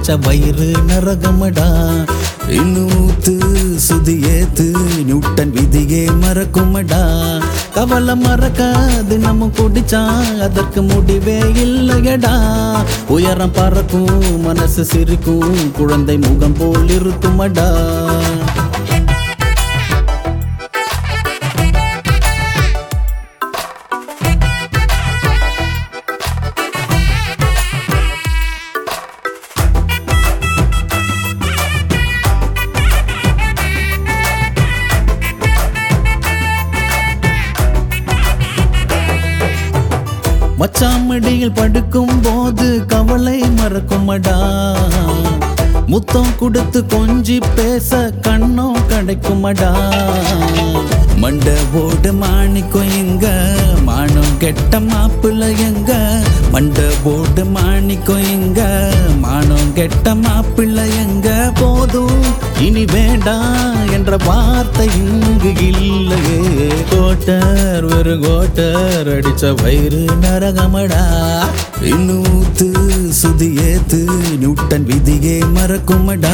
அடிச்ச வயிறு நரகமடா இன்னும் ஊத்து சுதி ஏத்து நியூட்டன் விதியே மறக்குமடா கவலை மறக்காது நம்ம குடிச்சா அதற்கு முடிவே இல்லையடா உயரம் பறக்கும் மனசு சிரிக்கும் குழந்தை முகம் போல் இருக்குமடா மச்சாமடியில் படுக்கும் போது கவலை மறக்குமடா முத்தம் கொடுத்து கொஞ்சி பேச கண்ணம் கிடைக்குமடா மண்ட ஓடு மாணிக்கம் எங்க மானம் கெட்ட மாப்பிள்ள எங்க மண்ட ஓடு மாணிக்கம் எங்க மானம் கெட்ட மாப்பிள்ள எங்க போதும் இனி வேண்டாம் என்ற வார்த்தை இங்கு இல்லையே கோட்டர் ஒரு கோட்டர் அடிச்ச வயிறு நரகமடா இன்னும் ஊத்து சுதி ஏத்து நியூட்டன் விதியே மறக்குமடா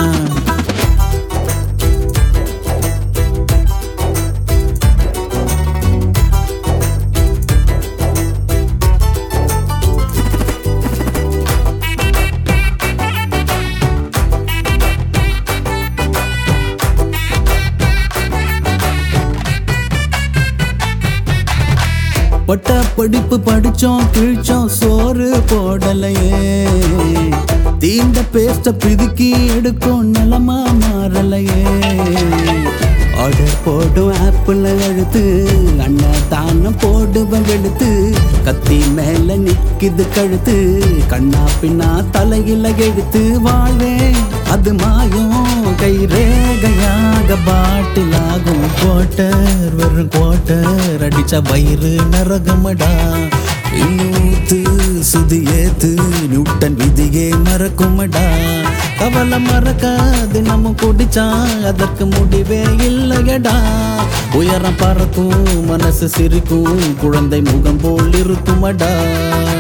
பட்ட படிப்பு படிச்சோம் கிழிச்சோம் சோறு போடலையே தீண்ட பேஸ்ட பிதுக்கி எடுக்கும் நிலமா மாறலையே ஆர்டர் போடும் ஆப்பிள் அழுத்து அண்ணன் தானம் போடுவன் வெளுத்து கத்தி மேல நிக்குது கழுத்து கண்ணா பின்னா தலையில எடுத்து வாழ்வேன் அது மாயம் கை ரேகையாக பாட்டிலாகும் கோட்டர் வெறும் கோட்டர் அடிச்ச வயிறு நரகமடா இன்னூத்து சுதி ஏத்து நியூட்டன் விதியே மறக்குமடா கவலை மறக்காது நம்ம குடிச்சா அதற்கு முடிவே இல்லையடா உயரம் பறக்கும் மனசு சிரிக்கும் குழந்தை முகம் போல் இருக்குமடா